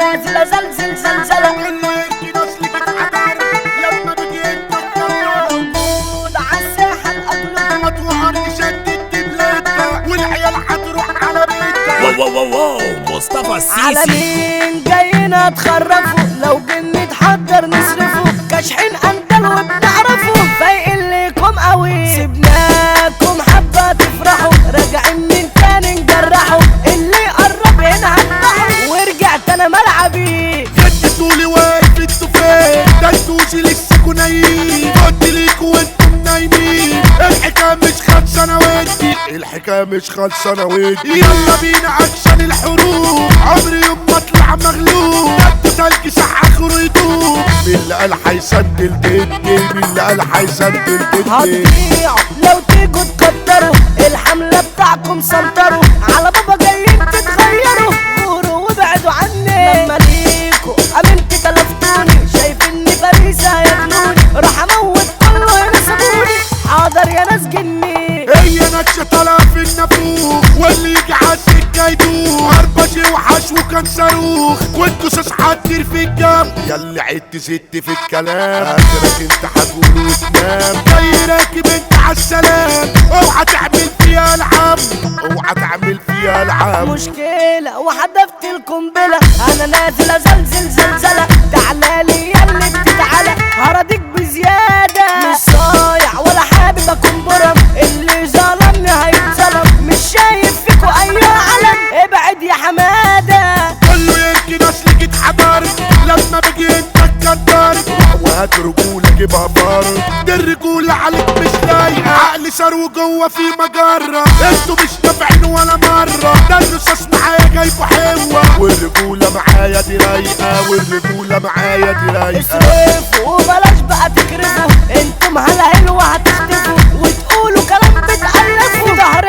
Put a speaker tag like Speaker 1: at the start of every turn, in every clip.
Speaker 1: نازل ازلزل زلزلة
Speaker 2: اللي يركي نسلك اتعدر لما بجيت تتكلم
Speaker 1: موجود عالساحة الأقلب
Speaker 2: مطوعة نشدد بلادها والعيال هتروح على بيتها
Speaker 3: واو واو واو واو مصطفى
Speaker 1: على
Speaker 3: السيسي
Speaker 1: مين جايين تخرفوا لو جن تحضر نصرفوا كاشحين اندل وبنعرفوا فايقين ليكم قوي سيبناكم حبة تفرحوا راجعين من تاني نجرحوا اللي قرب هنا هنضحوا ورجعت انا ملعبي
Speaker 2: جددوا واقف انتوا فين ده انتوش لسه كنايين قلت ليكوا وانتم نايمين الحكايه مش خالصه انا وانتي الحكايه مش خالصه انا وانتي يلا بينا عشان الحروب عمري يوم ما اطلع مغلوب قد تلج صح اخره يدوب مين اللي قال هيسندل دني مين اللي قال هيسندل دني
Speaker 1: هتضيعوا لو تيجوا تكتروا الحملة بتاعكم سنطروا على بابا جايين تتغيروا غوروا وابعدوا عني لما ليكوا امنت تلفتوني شايف اني فريسة هياكلوني راح اموت كله ينسبوني حاضر يا ناس جني
Speaker 2: هي نكشة طالعة في النافوخ واللي يجي عالسكة يدوخ هربشي وحش وكان صاروخ وانتوا ساس حدير في الجنب ياللي عدت ست في الكلام اخرك انت هتقول وتنام جاي راكب انت عالسلام اوعى تعمل فيها العم اوعى تعمل فيها العم
Speaker 1: مشكلة وحدفت القنبلة انا نازل ازلزل زلزلة تعالى لي يا اللي بتتعالى هرضيك بزيادة مش صايع ولا حابب اكون برم اللي ظلمني هيتظلم مش شايف فيكوا اي علم ابعد يا حمادة
Speaker 2: كله يركي نسلك اتحضر لما بجي انت اتكدر وهات رجولة جيبها فرد دي الرجولة عليك مش لايقة عقلي ثروة جوه في مجرة انتوا مش نافعين ولا مرة ده الرصاص معايا جايبه حلوة والرجولة معايا دي رايقة والرجولة معايا دي رايقة
Speaker 1: اصرفوا وبلاش بقى تكرفوا انتم هلا حلوة هتختفوا وتقولوا كلام بتألفوا ظهري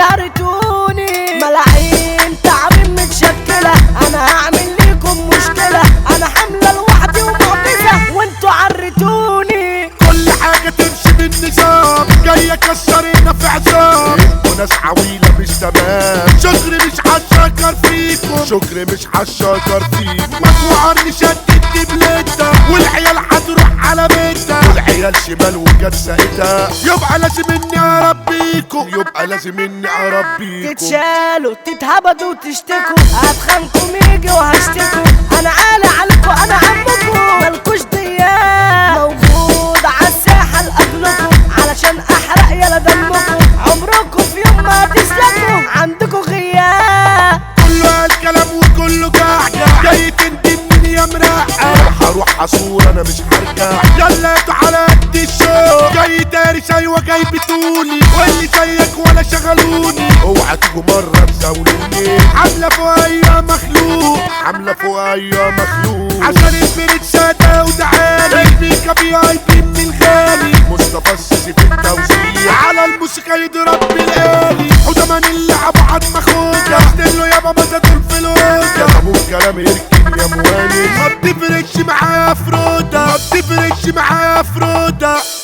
Speaker 1: هرتوني ملاعين تعابين متشكلة انا هعمل ليكم مشكلة انا حاملة لوحدي ومعجزة وانتوا عرتوني
Speaker 2: كل حاجة تمشي بالنظام جاي اكسر هنا في عصام انتوا ناس عويلة مش تمام شكر مش هشكر فيكم شكر مش هشكر فيكم مجموعة شدت بلادها والعيال هتروح على بيتها والعيال شمال وجت ساقتها يبقى لازم اني اربيكم يبقى لازم اني اربيكم
Speaker 1: تتشالوا تتهبدوا وتشتكوا هتخانكم يجي وهشتكوا انا عالي عليكوا انا عمكوا مالكوش دياب موجود عالساحة لاجلكوا علشان احرق يلا دمكوا عمركوا في يوم ما تسلكوا عندكوا غياب
Speaker 2: كله قال كلام وكله قاعدة جاي تندمني يا مرقع هروح اصور انا مش هرجع يلا انتوا على قد الشوق جاي داري ايوه جاي بتقولي واللي زيك ولا شغلوني اوعى تيجوا مرة تزاولوني عاملة فوق اي مخلوق عاملة فوق اي مخلوق عشان البريد سادة وتعالي البيكا بي اي بي من الغالي مصطفى السيسي في التوزيع على الموسيقى يضرب بالآلي حدمان اللعب عد مخوجة له يابا ما تدخل في الوجه يا ابو الكلام يركن يا موالي ما بتفرقش معايا فروده ما بتفرقش معايا فروده